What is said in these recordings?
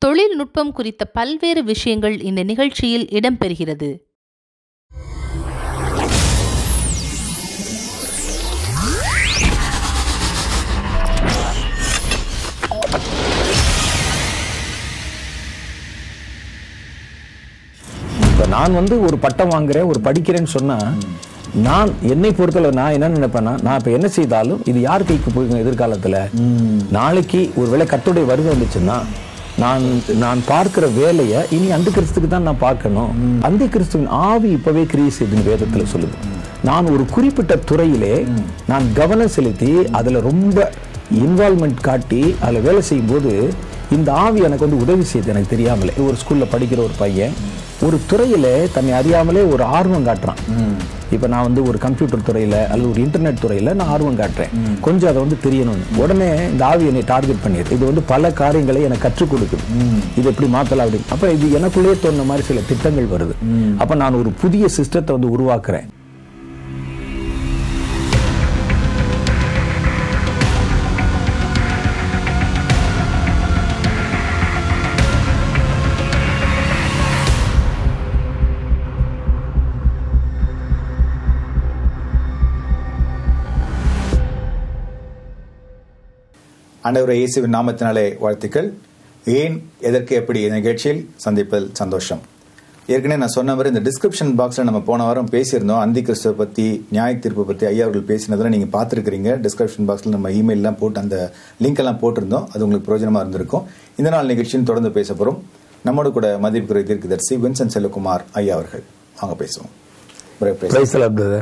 தொழில்நுட்பம் குறித்த பல்வேறு விஷயங்கள் இந்த நிகழ்ச்சியில் இடம்பெறுகிறது இப்ப நான் வந்து ஒரு பட்டம் வாங்குறேன் ஒரு படிக்கிறேன்னு சொன்னா நான் என்னை பொறுத்தளவு நான் என்ன நினைப்பேன்னா நான் இப்ப என்ன செய்தாலும் இது யார் கைக்கு போய் எதிர்காலத்துல நாளைக்கு ஒருவேளை கர்த்தருடைய வருகை வந்துச்சுன்னா நான் நான் பார்க்கிற வேலையை இனி அந்த கிறிஸ்துக்கு தான் நான் பார்க்கணும் அந்த கிறிஸ்துவின் ஆவி இப்பவே கிரியை செய்துன்னு வேதத்துல சொல்லுது நான் ஒரு குறிப்பிட்ட துறையிலே நான் கவனம் செலுத்தி அதுல ரொம்ப இன்வால்மெண்ட் காட்டி அதுல வேலை செய்யும்போது இந்த ஆவி எனக்கு வந்து உதவி செய்யுது எனக்கு தெரியாமலே ஒரு ஸ்கூல்ல படிக்கிற ஒரு பையன் ஒரு துறையில தன்னை அறியாமலே ஒரு ஆர்வம் காட்டுறான் இப்ப நான் வந்து ஒரு கம்ப்யூட்டர் துறையில அல்லது ஒரு இன்டர்நெட் துறையில நான் ஆர்வம் காட்டுறேன் கொஞ்சம் அதை வந்து தெரியணும்னு உடனே இந்த ஆவி என்னை டார்கெட் பண்ணிடுது இது வந்து பல காரியங்களை எனக்கு கற்றுக் கொடுக்குது இது எப்படி மாத்தலாம் அப்படின்னு அப்ப இது எனக்குள்ளேயே தோணுன மாதிரி சில திட்டங்கள் வருது அப்ப நான் ஒரு புதிய சிஸ்டத்தை வந்து உருவாக்குறேன் ஆண்டவர் இயேசுவின் நாமத்தினாலே வாழ்த்துக்கள் ஏன் எதற்கு எப்படி இந்த நிகழ்ச்சியில் சந்திப்பதில் சந்தோஷம் ஏற்கனவே நான் சொன்ன மாதிரி இந்த டிஸ்கிரிப்ஷன் பாக்ஸில் நம்ம போன வாரம் பேசியிருந்தோம் அந்தி கிறிஸ்துவ பற்றி நியாய தீர்ப்பு பற்றி ஐயா அவர்கள் பேசினதில் நீங்கள் பார்த்துருக்கிறீங்க டிஸ்கிரிப்ஷன் பாக்ஸில் நம்ம இமெயிலெலாம் போட்டு அந்த லிங்க் எல்லாம் போட்டிருந்தோம் அது உங்களுக்கு பிரயோஜனமாக இருந்திருக்கும் இந்த நாள் நிகழ்ச்சியும் தொடர்ந்து பேச போகிறோம் நம்மோடு கூட மதிப்புக்குரிய தீர்க்கதரிசி வின்சன் செல்வகுமார் ஐயா அவர்கள் வாங்க பேசுவோம் Brother, பேசுவோம். Praise the Lord, brother.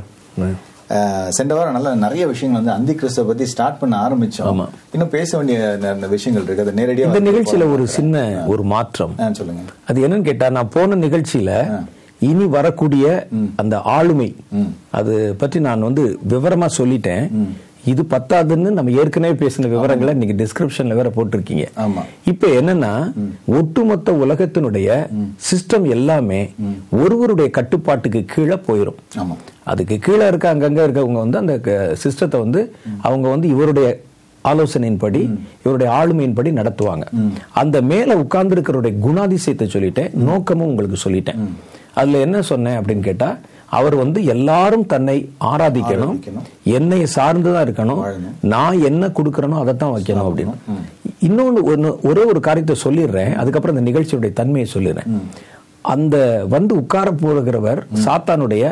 அஹ் சென்ற வாரம் நல்ல நிறைய விஷயங்கள் வந்து அந்தி கிறிஸ்துவ பத்தி ஸ்டார்ட் பண்ண ஆரம்பிச்சோம் ஆமா. இன்னும் பேச வேண்டிய ந- ந- விஷயங்கள் இருக்கு அது நேரடியா இந்த வந்து நிகழ்ச்சியில போலாம். ஒரு சின்ன ஒரு மாற்றம் ஆ, சொல்லுங்க அது என்னன்னு கேட்டா நான் போன நிகழ்ச்சியில இனி வரக்கூடிய அந்த ஆளுமை அது பற்றி நான் வந்து விவரமா சொல்லிட்டேன் இது பத்தாதுன்னு நம்ம ஏற்கனவே பேசின விவரங்களை இன்னைக்கு டிஸ்கிரிப்ஷன்ல வேற போட்டிருக்கீங்க ஆமா. இப்ப என்னன்னா ஒட்டுமொத்த உலகத்தினுடைய சிஸ்டம் எல்லாமே ஒருவருடைய கட்டுப்பாட்டுக்கு கீழே போயிரும் ஆமா அதுக்கு கீழே இருக்க அங்கங்க இருக்கவங்க வந்து அந்த சிஸ்டத்தை வந்து அவங்க வந்து இவருடைய ஆலோசனையின்படி இவருடைய ஆளுமையின்படி நடத்துவாங்க அந்த மேல உட்கார்ந்து இருக்கிறவருடைய குணாதிசயத்தை சொல்லிட்டேன் நோக்கமும் உங்களுக்கு சொல்லிட்டேன் அதுல என்ன சொன்னேன் அப்படின்னு கேட்டா அவர் வந்து எல்லாரும் தன்னை ஆராதிக்கணும் ஆராதிக்கணும். என்னை சார்ந்துதான் இருக்கணும் வாழணும். நான் என்ன கொடுக்கறனோ அதை தான் வைக்கணும் அப்படின்னு இன்னொன்னு ஒன்னு ஒரே ஒரு காரியத்தை சொல்லிடுறேன் அதுக்கப்புறம் இந்த நிகழ்ச்சியுடைய தன்மையை சொல்லிடுறேன் அந்த வந்து உட்கார போகிறவர் சாத்தானுடைய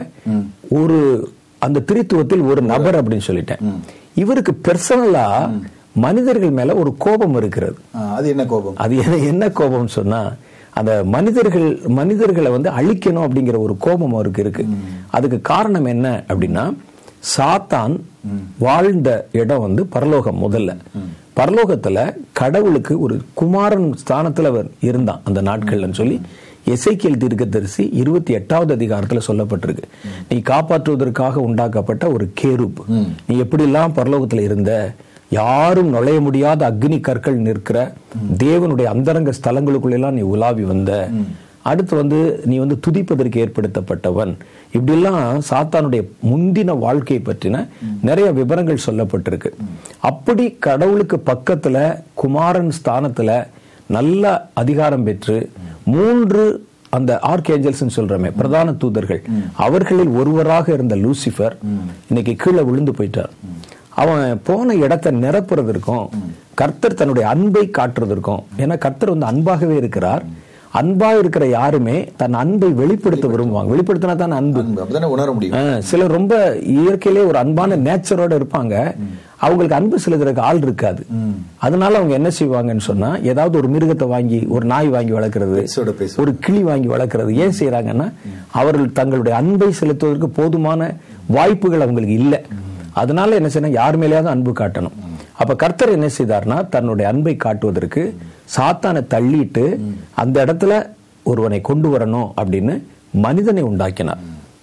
ஒரு அந்த திரித்துவத்தில் ஒரு நபர் அப்படின்னு சொல்லிட்டேன் இவருக்கு பெர்சனலா மனிதர்கள் மேல ஒரு கோபம் இருக்கிறது ஆ, அது என்ன கோபம் அது என்ன என்ன கோபம்னு சொன்னா அந்த மனிதர்கள் மனிதர்களை வந்து அழிக்கணும் அப்படிங்கிற ஒரு கோபம் அவருக்கு இருக்கு அதுக்கு காரணம் என்ன அப்படின்னா சாத்தான் வாழ்ந்த இடம் வந்து பரலோகம் முதல்ல பரலோகத்துல கடவுளுக்கு ஒரு குமாரன் ஸ்தானத்துல அவர் இருந்தான் அந்த நாட்கள்னு சொல்லி எசைக்கியல் தீர்க்கதரிசி இருபத்தி எட்டாவது அதிகாரத்துல சொல்லப்பட்டிருக்கு நீ காப்பாற்றுவதற்காக உண்டாக்கப்பட்ட ஒரு கேருப் நீ எப்படிலாம் பரலோகத்துல இருந்த யாரும் நுழைய முடியாத அக்னி கற்கள் நிற்கிற தேவனுடைய அந்தரங்க ஸ்தலங்களுக்குள்ளெல்லாம் நீ உலாவி வந்த அடுத்து வந்து நீ வந்து துதிப்பதற்கு ஏற்படுத்தப்பட்டவன் இப்படிலாம் சாத்தானுடைய முந்தின வாழ்க்கையை பற்றின நிறைய விவரங்கள் சொல்லப்பட்டிருக்கு அப்படி கடவுளுக்கு பக்கத்துல குமாரன் ஸ்தானத்துல நல்ல அதிகாரம் பெற்று மூன்று அந்த ஆர்கேஞ்சல்ஸ் சொல்றமே பிரதான தூதர்கள் அவர்களில் ஒருவராக இருந்த லூசிஃபர் இன்னைக்கு கீழே விழுந்து போயிட்டார் அவன் போன இடத்தை நிரப்புறதற்கும் கர்த்தர் தன்னுடைய அன்பை காட்டுறதற்கும் ஏன்னா கர்த்தர் வந்து அன்பாகவே இருக்கிறார் அன்பா இருக்கிற யாருமே தன் அன்பை வெளிப்படுத்த விரும்புவாங்க வெளிப்படுத்தினா தான் அன்பு அன்பு அப்படிதானே உணர முடியும் ஆ, சிலர் ரொம்ப இயற்கையிலே ஒரு அன்பான நேச்சரோட இருப்பாங்க அவங்களுக்கு அன்பு செலுத்துறதுக்கு ஆள் இருக்காது அதனால அவங்க என்ன செய்வாங்கன்னு சொன்னா ஏதாவது ஒரு மிருகத்தை வாங்கி ஒரு நாய் வாங்கி வளர்க்கறது பேசோட பேச ஒரு கிளி வாங்கி வளர்க்கறது ஏன் செய்யறாங்கன்னா அவர்கள் தங்களுடைய அன்பை செலுத்துவதற்கு போதுமான வாய்ப்புகள் அவங்களுக்கு இல்லை அதனால என்ன செய்யணும் யார் மேலேயாவது அன்பு காட்டணும் அப்ப கர்த்தர் என்ன செய்தார்னா தன்னுடைய அன்பை காட்டுவதற்கு சாத்தானை தள்ளிட்டு அந்த இடத்துல ஒருவனை கொண்டு வரணும் அப்படின்னு மனிதனை உண்டாக்கினார்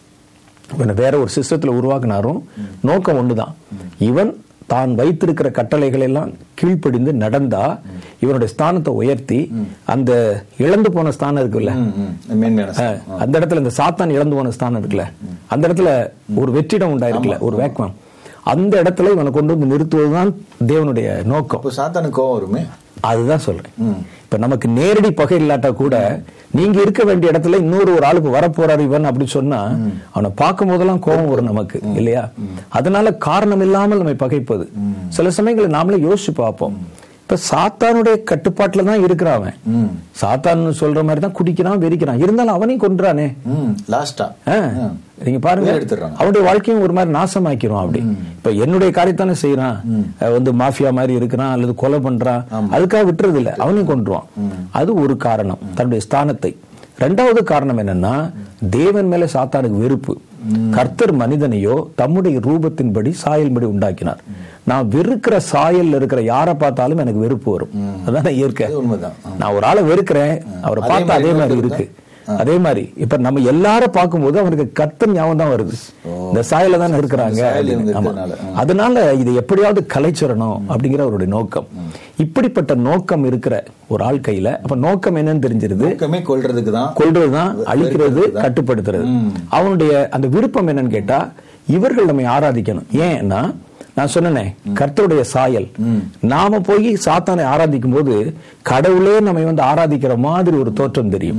இவனை வேற ஒரு சிஸ்டத்துல உருவாக்குனாரும் நோக்கம் ஒண்ணுதான் இவன் தான் வைத்திருக்கிற கட்டளைகள் எல்லாம் கீழ்ப்படிந்து நடந்தா இவனுடைய ஸ்தானத்தை உயர்த்தி அந்த இழந்து போன ஸ்தானம் இருக்குல்ல ம், ம். மேன்மையான அஹ், அந்த இடத்துல இந்த சாத்தான் இழந்து போன ஸ்தானம் இருக்குல்ல அந்த இடத்துல ஒரு வெற்றிடம் உண்டாயிருக்குல்ல ஒரு வேக்மம் அந்த இடத்துல இவனை கொண்டு வந்து நிறுத்துவதுதான் தேவனுடைய நோக்கம் அப்போ சாத்தானுக்கு கோவம் வருமே அதுதான் சொல்றேன் இப்ப நமக்கு நேரடி பகை இல்லாட்டா கூட நீங்க இருக்க வேண்டிய இடத்துல இன்னொரு ஒரு ஆளுக்கு வரப்போறாரு இவன் அப்படி சொன்னா அவனை பார்க்கும் போதெல்லாம் கோபம் வரும் நமக்கு இல்லையா அதனால காரணம் இல்லாமல் நம்மை பகைப்பது சில சமயங்களை நாமளே யோசிச்சு பார்ப்போம் இப்ப சாத்தானுடைய கட்டுப்பாட்டுல தான் இருக்கிறான் அவன் சாத்தான் சொல்ற மாதிரி தான் குடிக்கிறான் வெறிக்கிறான் இருந்தாலும் அவனையும் கொன்றானே ம் லாஸ்டா ஆ, நீங்க பாருங்க உயிர் எடுத்துடுறாங்க. அவனுடைய வாழ்க்கையும் ஒரு மாதிரி நாசமாக்கிறோம் அப்படி இப்ப என்னுடைய காரியத்தானே செய்யறான் அஹ் வந்து மாஃபியா மாதிரி இருக்கிறான் அல்லது கொலை பண்றான் அதுக்காக விட்டுறது இல்ல அவனையும் கொன்றுவான் அது ஒரு காரணம் தன்னுடைய ஸ்தானத்தை ரெண்டாவது காரணம் என்னன்னா தேவன் மேல சாத்தானுக்கு வெறுப்பு கர்த்தர் மனிதனையோ தம்முடைய ரூபத்தின்படி சாயல்படி உண்டாக்கினார் நான் வெறுக்கிற சாயல்ல இருக்கிற யாரை பார்த்தாலும் எனக்கு வெறுப்பு வரும் அதான் இயற்கை அது உண்மைதான் நான் ஒரு ஆளை வெறுக்கிறேன் அவரை அதே பார்த்தா அதே மாதிரி மாதிரி இன்னொருத்தர் இருக்கு அதே மாதிரி இப்ப நம்ம எல்லாரும் பார்க்கும்போது அவனுக்கு கர்த்தன் ஞாபகம் தான் வருது இந்த சாயல தான் இருக்கிறாங்க இந்த சாயல் அப்படின்னு. இவங்க ஆமா. இருக்கிறதுனால. அதனால இதை எப்படியாவது கலைச்சிடணும் அப்படிங்கிற அவருடைய நோக்கம் இப்படிப்பட்ட நோக்கம் இருக்கிற ஒரு ஆள் கையில அப்ப நோக்கம் என்னன்னு தெரிஞ்சிருது நோக்கமே கொல்றதுக்கு தான் கொள்றதுதான் அழிக்கிறது கட்டுப்படுத்துறது அவனுடைய அந்த விருப்பம் என்னன்னு கேட்டா இவர்கள் நம்மை ஆராதிக்கணும் ஏன்னா நான் சொன்னேனே கர்த்தருடைய சாயல் நாம போய் சாத்தானை ஆராதிக்கும் போது கடவுளே நம்மை வந்து ஆராதிக்கிற மாதிரி ஒரு தோற்றம் தெரியும்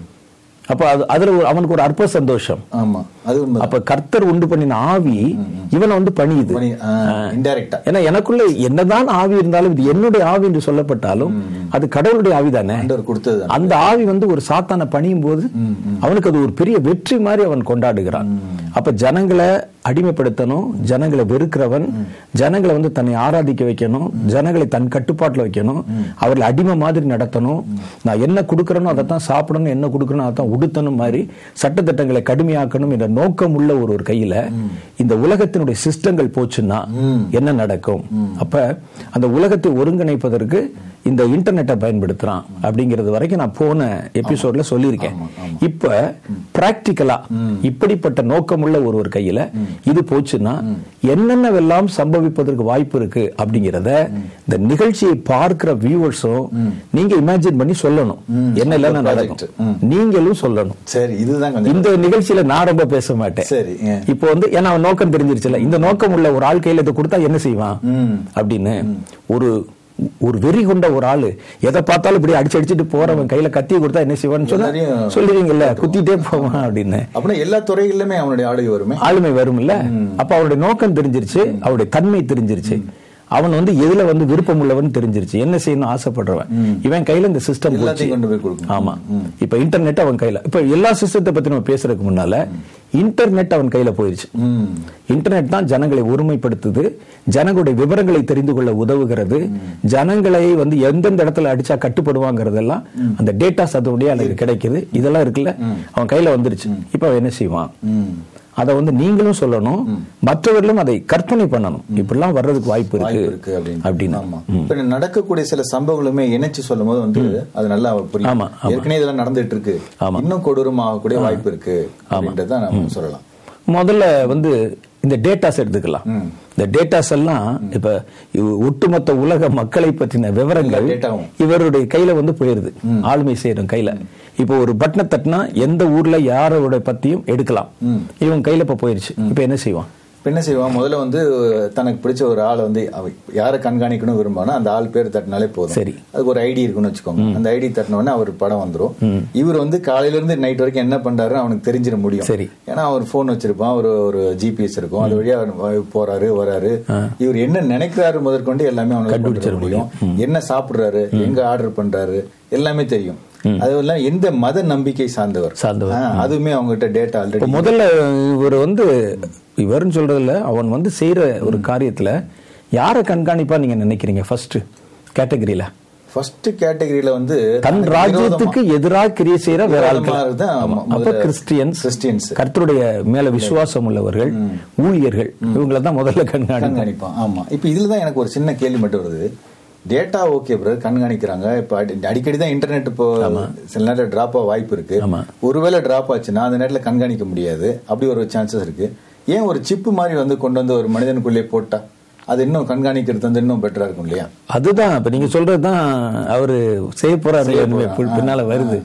அப்ப அது அதுல ஒரு- அவனுக்கு ஒரு அற்ப சந்தோஷம் ஆமா அது உண்மை அப்ப கர்த்தர் உண்டு பண்ணின ஆவி இவனை வந்து பணியுது இன்டைரக்டா ஏன்னா எனக்குள்ள என்னதான் ஆவி இருந்தாலும் இது என்னுடைய ஆவி என்று சொல்லப்பட்டாலும் அது கடவுளுடைய ஆவி தானே ஆண்டவர் கொடுத்தது அந்த ஆவி வந்து ஒரு சாத்தானை பணியும் போது அவனுக்கு அது ஒரு பெரிய வெற்றி மாதிரி அவன் கொண்டாடுகிறான் அப்ப ஜனங்களை அடிமைப்படுத்தணும் ஜனங்களை வெறுக்கிறவன் ஜனங்களை வந்து தன்னை ஆராதிக்க வைக்கணும் ஜனங்களை தன் கட்டுப்பாட்டுல வைக்கணும் அவர்களை அடிமை மாதிரி நடத்தணும் நான் என்ன கொடுக்கறனோ அதை தான் சாப்பிடணும் என்ன கொடுக்கணும் அதை தான் உடுத்தணும் மாதிரி சட்டத்திட்டங்களை கடுமையாக்கணும் என்ற நோக்கம் உள்ள ஒரு ஒரு கையில இந்த உலகத்தினுடைய சிஸ்டங்கள் போச்சுன்னா என்ன நடக்கும் அப்ப அந்த உலகத்தை ஒருங்கிணைப்பதற்கு இந்த இன்டர்நெட்டை பயன்படுத்துறான் அப்படிங்கிறது வரைக்கும் நான் போன எபிசோட்ல சொல்லியிருக்கேன் இப்ப பிராக்டிக்கலா இப்படிப்பட்ட நோக்கமுள்ள ஒரு ஒரு கையில இது போச்சுன்னா என்னென்னவெல்லாம் சம்பவிப்பதற்கு வாய்ப்பு இருக்கு அப்படிங்கறத இந்த நிகழ்ச்சியை பார்க்கிற வியூவர்ஸும் நீங்க இமேஜின் பண்ணி சொல்லணும் என்ன இல்லைன்னா நடக்கும் நீங்களும் சொல்லணும் சரி இதுதான் கொஞ்சம் இந்த நிகழ்ச்சியில நான் ரொம்ப பேச மாட்டேன் சரி ஆ. இப்போ வந்து ஏன்னா அவன் நோக்கம் தெரிஞ்சிருச்சுல இந்த நோக்கம் உள்ள ஒரு ஆள் கையில இதை கொடுத்தா என்ன செய்வான் அப்படின்னு ஒரு ஒரு வெறி கொண்ட ஒரு ஆளு எதை பார்த்தாலும் இப்படி அடிச்சு அடிச்சுட்டு போறவன் கையில கத்தி கொடுத்தா என்ன செய்வான்னு சொன்னா எல்லாரையும் சொல்லுவீங்கல்ல குத்திட்டே போவான் அப்படின்னு அப்படின்னா எல்லா துறைகளிலுமே அவனுடைய ஆளுகை வருமே ஆளுமை வரும்ல அப்ப அவருடைய நோக்கம் தெரிஞ்சிருச்சு அவருடைய தன்மை தெரிஞ்சிருச்சு அவன் வந்து எதுல வந்து விருப்பம் உள்ளவன் தெரிஞ்சிருச்சு என்ன செய்யணும் ஆசைப்படுறவன் இவன் கையில இந்த சிஸ்டம் எல்லாத்தையும் கொண்டு போய் கொடுக்கணும் ஆமா இப்ப இன்டர்நெட் அவன் கையில இப்ப எல்லா சிஸ்டத்தை பத்தி நம்ம பேசுறதுக்கு முன்னால இன்டர்நெட் அவன் கையில போயிருச்சு ம். இன்டர்நெட் தான் ஜனங்களை ஒருமைப்படுத்துது ஜனங்களுடைய விவரங்களை தெரிந்து கொள்ள உதவுகிறது ஜனங்களை வந்து எந்தெந்த இடத்துல அடிச்சா கட்டுப்படுவாங்கிறதெல்லாம் அந்த டேட்டாஸ் அதோடய எனக்கு கிடைக்குது இதெல்லாம் இருக்குல்ல அவன் கையில வந்துருச்சு இப்ப அவன் என்ன செய்வான் ம். அதை வந்து நீங்களும் சொல்லணும் மற்றவர்களும் அதை கற்பனை பண்ணணும் இப்படிலாம் வர்றதுக்கு வாய்ப்பு வாய்ப்பு இருக்கு இருக்கு அப்படின்னு அப்படின்னு ஆமா இப்ப நடக்கக்கூடிய சில சம்பவங்களுமே இணைச்சு சொல்லும் போது வந்து அது நல்லா புரியும் ஆமா, ஆமா. ஏற்கனவே இதெல்லாம் நடந்துட்டு இருக்கு ஆமா. இன்னும் கொடூரம் ஆகக்கூடிய வாய்ப்பு இருக்கு அப்படின்றத நம்ம சொல்லலாம் முதல்ல வந்து இந்த டேட்டாஸ் எடுத்துக்கலாம் இந்த டேட்டாஸ் எல்லாம் இப்ப இவ- ஒட்டுமொத்த உலக மக்களை பற்றின விவரங்கள் எல்லா dataவும். இவருடைய கையில வந்து போயிருது ஆளுமை செய்யறோம் கையில இப்போ ஒரு பட்டனை தட்டினா எந்த ஊர்ல யாரோட பத்தியும் எடுக்கலாம் இவன் கையில இப்ப போயிருச்சு இப்ப என்ன செய்வான் இப்ப என்ன செய்வான் முதல்ல வந்து தனக்கு பிடிச்ச ஒரு ஆளை வந்து அவ யாரை கண்காணிக்கணும் விரும்பானோ அந்த ஆள் பேர் தட்டினாலே போதும் சரி. அதுக்கு ஒரு ஐடி இருக்குன்னு வச்சுக்கோங்க அந்த ஐடி தட்டின உடனே அவர் படம் வந்துரும் இவர் வந்து காலையில இருந்து நைட் வரைக்கும் என்ன பண்றாருன்னு அவனுக்கு தெரிஞ்சிட முடியும் சரி. ஏன்னா அவர் போன் வச்சிருப்பான் ஒரு ஒரு ஜிபிஎஸ் இருக்கும் அது வழியா அவர் வ- போறாரு வராரு இவர் என்ன நினைக்கிறாரு முதற்கொண்டு எல்லாமே அவனுக்கு கண்டுபிடிச்சிட முடியும் என்ன சாப்பிடுறாரு எங்க ஆர்டர் பண்றாரு எல்லாமே தெரியும் அதுவெல்லாம் எந்த மத நம்பிக்கை சார்ந்தவர் சார்ந்தவர். ஆ, அதுவுமே அவங்ககிட்ட டேட்டா இப்ப ஆல்ரெடி முதல்ல இவர் வந்து இவர்னு சொல்றதுல அவன் வந்து செய்யற ஒரு காரியத்துல யாரை கண்காணிப்பா நீங்க நினைக்கிறீங்க ஃபர்ஸ்ட் கேட்டகரியில ஃபர்ஸ்ட் கேட்டகரியில வந்து தன் தனக்கு ராஜ்யத்துக்கு எதிராக கிரியை செய்யற வேற விரோதமா ஆட்கள் இருக்குதான், ஆமா. ஆமா. அப்ப முதல்ல கிறிஸ்டியன்ஸ் கிறிஸ்டியன்ஸ். கர்த்தருடைய மேல விசுவாசம் உள்ளவர்கள் ஊழியர்கள் இவங்கள தான் முதல்ல கண்காணிப்பாங்க கண்காணிப்பான் ஆமா இப்ப இதுலதான் எனக்கு ஒரு சின்ன கேள்வி மட்டும் வருது டேட்டா ஓகே பிரதர் கண்காணிக்கிறாங்க இப்ப அடி- அடிக்கடி தான் இன்டர்நெட் இப்போ சில நேரம் டிராப் ஆக வாய்ப்பு இருக்கு ஆமா. ஒருவேளை டிராப் ஆச்சுன்னா அந்த நேரத்துல கண்காணிக்க முடியாது அப்படி ஒரு சான்சஸ் இருக்கு ஏன் ஒரு சிப்பு மாதிரி வந்து கொண்டு வந்து ஒரு மனிதனுக்குள்ளே போட்டா அது இன்னும் கண்காணிக்கிறது வந்து இன்னும் பெட்டரா இருக்கும் இல்லையா அதுதான் இப்ப நீங்க சொல்றதுதான் அவரு செய்ய போறாரு செய்ய என்பது போறான். பின்- பின்னால வருது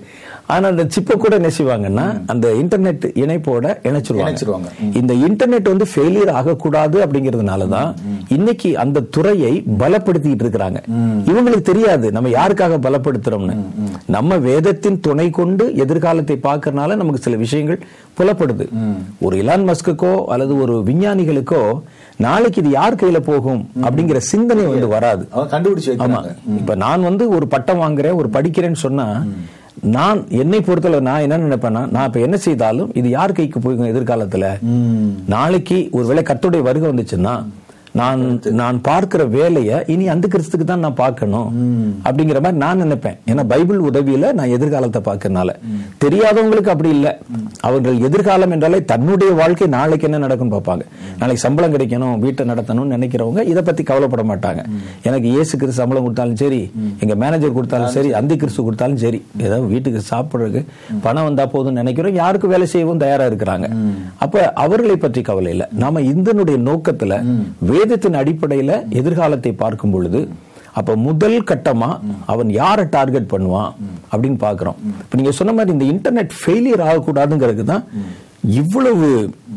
ஆனா அந்த சிப்பை கூட என்ன செய்வாங்கன்னா அந்த இன்டர்நெட் இணைப்போட இணைச்சிருவாங்க இணைச்சிருவாங்க. இந்த இன்டர்நெட் வந்து ஃபெயிலியர் ஆகக்கூடாது அப்படிங்கறதுனால தான் இன்னைக்கு அந்த துறையை பலப்படுத்திட்டு இருக்கிறாங்க இவங்களுக்கு தெரியாது நம்ம யாருக்காக பலப்படுத்துறோம்னு நம்ம வேதத்தின் துணை கொண்டு எதிர்காலத்தை பார்க்கறனால நமக்கு சில விஷயங்கள் புலப்படுது ஒரு இலான் மஸ்குக்கோ அல்லது ஒரு விஞ்ஞானிகளுக்கோ நாளைக்கு இது யார் கையில போகும் அப்படிங்கிற சிந்தனை வந்து வராது அவங்க கண்டுபிடிச்சு ஆமா வைக்கிறாங்க இப்ப நான் வந்து ஒரு பட்டம் வாங்குறேன் ஒரு படிக்கிறேன்னு சொன்னா நான் என்னை பொறுத்தளவு நான் என்ன நினைப்பேன்னா நான் இப்ப என்ன செய்தாலும் இது யார் கைக்கு போகும் எதிர்காலத்துல நாளைக்கு ஒருவேளை கர்த்தருடைய வருகை வந்துச்சுன்னா நான் நான் பார்க்கிற வேலையை இனி அந்த கிறிஸ்துக்கு தான் நான் பார்க்கணும் அப்படிங்கிற மாதிரி நான் நினைப்பேன் ஏன்னா பைபிள் உதவியில நான் எதிர்காலத்தை பார்க்கறனால தெரியாதவங்களுக்கு அப்படி இல்ல அவர்கள் எதிர்காலம் என்றாலே தன்னுடைய வாழ்க்கை நாளைக்கு என்ன நடக்கும் பார்ப்பாங்க நாளைக்கு சம்பளம் கிடைக்கணும் வீட்டை நடத்தணும்னு நினைக்கிறவங்க இதை பத்தி கவலைப்பட மாட்டாங்க எனக்கு இயேசு கிறிஸ்து சம்பளம் கொடுத்தாலும் சரி எங்க மேனேஜர் கொடுத்தாலும் சரி அந்தி கிறிஸ்து கொடுத்தாலும் சரி ஏதாவது வீட்டுக்கு சாப்பிடுறதுக்கு பணம் வந்தா போதும்னு நினைக்கிறோம் யாருக்கு வேலை செய்யவும் தயாரா இருக்கிறாங்க அப்ப அவர்களை பற்றி கவலை இல்லை நாம இந்தனுடைய நோக்கத்துல வேதத்தின் அடிப்படையில எதிர்காலத்தை பார்க்கும் பொழுது அப்ப முதல் கட்டமா அவன் யாரை டார்கெட் பண்ணுவான் அப்படின்னு பாக்குறோம் இப்ப நீங்க சொன்ன மாதிரி இந்த இன்டர்நெட் ஃபெயிலியர் ஆகக்கூடாதுங்கிறதுக்கு தான் இவ்வளவு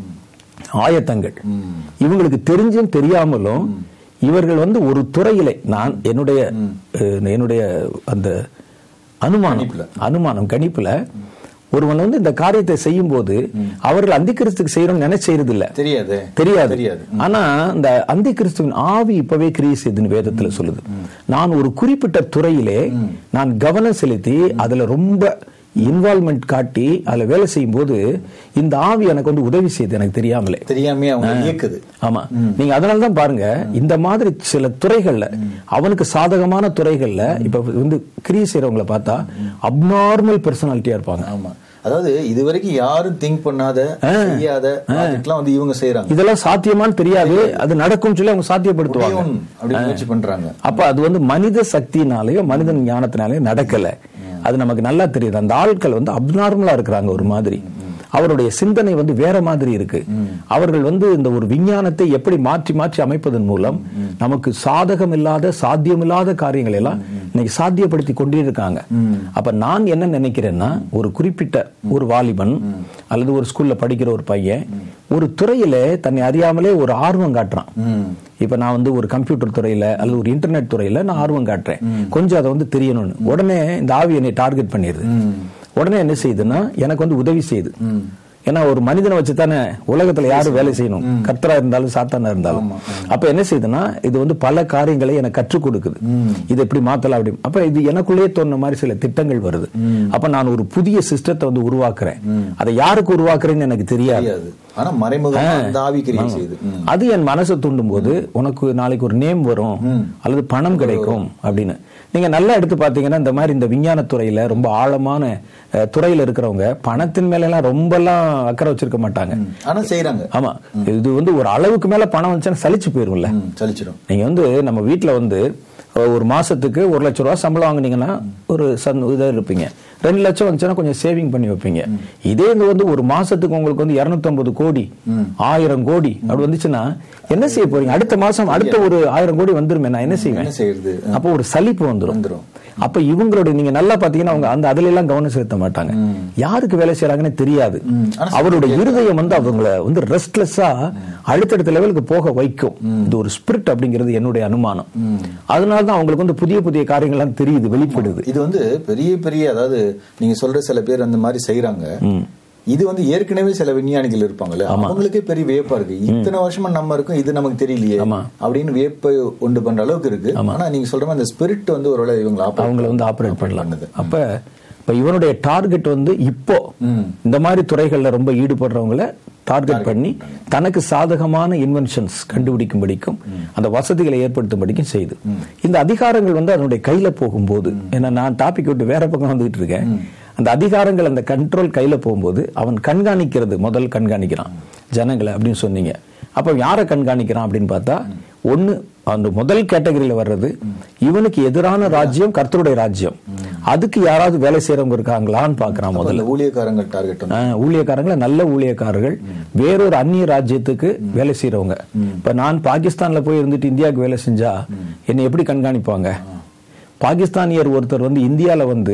ஆயத்தங்கள் இவங்களுக்கு தெரிஞ்சும் தெரியாமலும் இவர்கள் வந்து ஒரு துறையிலே நான் என்னுடைய அஹ், என்னுடைய அந்த அனுமானம் அனுமானம் கணிப்புல ஒருவன் வந்து இந்த காரியத்தை செய்யும் போது அவர்கள் அந்தி கிறிஸ்துக்கு செய்யறோம் நினைச்சு செய்யறது இல்ல தெரியாது தெரியாது தெரியாது ஆனா இந்த அந்தி கிறிஸ்துவின் ஆவி இப்பவே கிரியை செய்துன்னு வேதத்துல சொல்லுது நான் ஒரு குறிப்பிட்ட துறையிலே நான் கவனம் செலுத்தி அதுல ரொம்ப இன்வால்மெண்ட் காட்டி அதுல வேலை செய்யும் போது இந்த ஆவி எனக்கு வந்து உதவி செய்யுது எனக்கு தெரியாமலே தெரியாமே அவங்க இயக்குது ஆமா நீங்க அதனால தான் பாருங்க இந்த மாதிரி சில துறைகள்ல அவனுக்கு சாதகமான துறைகள்ல இப்ப வந்து கிரியை செய்யறவங்கள பார்த்தா அப்நார்மல் பர்சனாலிட்டியா இருப்பாங்க ஆமா அதாவது இதுவரைக்கும் யாரும் திங்க் பண்ணாத செய்யாத ப்ராஜெக்ட்லாம் வந்து இவங்க செய்யறாங்க இதெல்லாம் சாத்தியமான்னு தெரியாது அது நடக்கும் சொல்லி அவங்க சாத்தியப்படுத்துவாங்க முடியும் அப்படின்னு முயற்சி பண்றாங்க அப்ப அது வந்து மனித சக்தினாலேயோ மனிதன் ஞானத்தினாலேயோ நடக்கல அது நமக்கு நல்லா தெரியுது அந்த ஆட்கள் வந்து அப்நார்மலா இருக்கிறாங்க ஒரு மாதிரி அவருடைய சிந்தனை வந்து வேற மாதிரி இருக்கு அவர்கள் வந்து இந்த ஒரு விஞ்ஞானத்தை எப்படி மாற்றி மாற்றி அமைப்பதன் மூலம் நமக்கு சாதகம் இல்லாத சாத்தியம் இல்லாத காரியங்களை எல்லாம் இன்னைக்கு சாத்தியப்படுத்தி கொண்டே இருக்காங்க அப்ப நான் என்ன நினைக்கிறேன்னா ஒரு குறிப்பிட்ட ஒரு வாலிபன் அல்லது ஒரு ஸ்கூல்ல படிக்கிற ஒரு பையன் ஒரு துறையில தன்னை அறியாமலே ஒரு ஆர்வம் காட்டுறான் இப்ப நான் வந்து ஒரு கம்ப்யூட்டர் துறையில அல்லது ஒரு இன்டர்நெட் துறையில நான் ஆர்வம் காட்டுறேன் கொஞ்சம் அதை வந்து தெரியணும்னு உடனே இந்த ஆவி என்னை டார்கெட் பண்ணிடுது உடனே என்ன செய்யுதுன்னா எனக்கு வந்து உதவி செய்யுது ஏன்னா ஒரு மனிதனை வச்சு தானே உலகத்துல யாரும் வேலை செய்யணும் கர்த்தரா இருந்தாலும் சாத்தானா இருந்தாலும் அப்ப என்ன செய்யுதுன்னா இது வந்து பல காரியங்களை எனக்கு கற்றுக் கொடுக்குது இது எப்படி மாத்தலாம் அப்படி அப்ப இது எனக்குள்ளேயே தோணுன மாதிரி சில திட்டங்கள் வருது அப்ப நான் ஒரு புதிய சிஸ்டத்தை வந்து உருவாக்குறேன் அதை யாருக்கு உருவாக்குறேன்னு எனக்கு தெரியாது தெரியாது ஆனா மறைமுகமா அந்த ஆவி கிரியை செய்யுது ம். அது என் மனசை தூண்டும் போது உனக்கு நாளைக்கு ஒரு நேம் வரும் அல்லது பணம் கிடைக்கும் அப்படின்னு நீங்க நல்லா எடுத்து பாத்தீங்கன்னா இந்த மாதிரி இந்த விஞ்ஞான துறையில ரொம்ப ஆழமான அஹ், துறையில இருக்கிறவங்க பணத்தின் மேல எல்லாம் ரொம்ப எல்லாம் அக்கறை வச்சிருக்க மாட்டாங்க ஆனா செய்யறாங்க ஆமா இது வந்து ஒரு அளவுக்கு மேல பணம் வந்துச்சுன்னா சலிச்சு போயிரும்ல ம், சலிச்சிடும் நீங்க வந்து நம்ம வீட்ல வந்து அஹ், ஒரு மாசத்துக்கு ஒரு லட்சம் ரூபாய் சம்பளம் வாங்குனீங்கன்னா ஒரு சன் இதாக இருப்பீங்க ரெண்டு லட்சம் வந்துச்சுன்னா கொஞ்சம் சேவிங் பண்ணி வைப்பீங்க இதே இது வந்து ஒரு மாசத்துக்கு உங்களுக்கு வந்து 250 கோடி ஆயிரம் கோடி அப்படி வந்துச்சுன்னா என்ன செய்ய போறீங்க அடுத்த மாசம் அடுத்த ஒரு ஆயிரம் கோடி வந்துருமே நான் என்ன என்ன செய்வேன் செய்யறது அப்போ ஒரு சலிப்பு வந்துரும் வந்துரும். அப்ப இவங்களோட நீங்க நல்லா பாத்தீங்கன்னா அவங்க அந்த அதுல எல்லாம் கவனம் செலுத்த மாட்டாங்க யாருக்கு வேலை செய்யறாங்கன்னு தெரியாது ஆனா அவருடைய இருதயம் வந்து அவங்கள வந்து ரெஸ்ட்லெஸ்ஸா அடுத்தடுத்த லெவலுக்கு போக வைக்கும் இது ஒரு ஸ்பிரிட் அப்படிங்கிறது என்னுடைய அனுமானம் அதனால தான் அவங்களுக்கு வந்து புதிய புதிய காரியங்கள்லாம் தெரியுது வெளிப்படுது இது வந்து பெரிய பெரிய அதாவது நீங்க சொல்ற சில பேர் அந்த மாதிரி செய்யறாங்க இது வந்து ஏற்கனவே சில விஞ்ஞானிகள் இருப்பாங்கல்ல அவங்களுக்கே பெரிய வியப்பா இருக்கு இத்தனை வருஷமா நம்ம இருக்கோம் இது நமக்கு தெரியலையே ஆமா. அப்படின்னு வியப்பை உண்டு பண்ற அளவுக்கு இருக்கு ஆனா நீங்க சொல்ற மாதிரி அந்த ஸ்பிரிட் வந்து ஒருவேளை இவங்களை operate அவங்கள வந்து ஆபரேட் பண்ணலாம் பண்ணுது. அப்ப இப்ப இவனுடைய டார்கெட் வந்து இப்போ இந்த மாதிரி துறைகள்ல ரொம்ப ஈடுபடுறவங்கள டார்கெட் பண்ணி தனக்கு சாதகமான இன்வென்ஷன்ஸ் கண்டுபிடிக்கும்படிக்கும் அந்த வசதிகளை ஏற்படுத்தும்படிக்கும் செய்யுது இந்த அதிகாரங்கள் வந்து அதனுடைய கையில போகும்போது ஏன்னா நான் டாபிக் விட்டு வேற பக்கம் வந்துகிட்டு இருக்கேன் அந்த அதிகாரங்கள் அந்த கண்ட்ரோல் கையில போகும்போது அவன் கண்காணிக்கிறது முதல் கண்காணிக்கிறான் ஜனங்களை அப்படின்னு சொன்னீங்க அப்ப யாரை கண்காணிக்கிறான் அப்படின்னு பார்த்தா ஒண்ணு அந்த முதல் கேட்டகரியில வர்றது இவனுக்கு எதிரான ராஜ்யம் கர்த்தருடைய ராஜ்யம் அதுக்கு யாராவது வேலை செய்யறவங்க இருக்காங்களான்னு பாக்குறான் முதல்ல அந்த ஊழியக்காரங்கள் டார்கெட் வந்து ஆ, ஊழியக்காரங்கள நல்ல ஊழியக்காரர்கள் வேறொரு அந்நிய ராஜ்யத்துக்கு வேலை செய்யறவங்க இப்ப நான் பாகிஸ்தான்ல போய் இருந்துட்டு இந்தியாவுக்கு வேலை செஞ்சா என்னை எப்படி கண்காணிப்பாங்க பாகிஸ்தானியர் ஒருத்தர் வந்து இந்தியால வந்து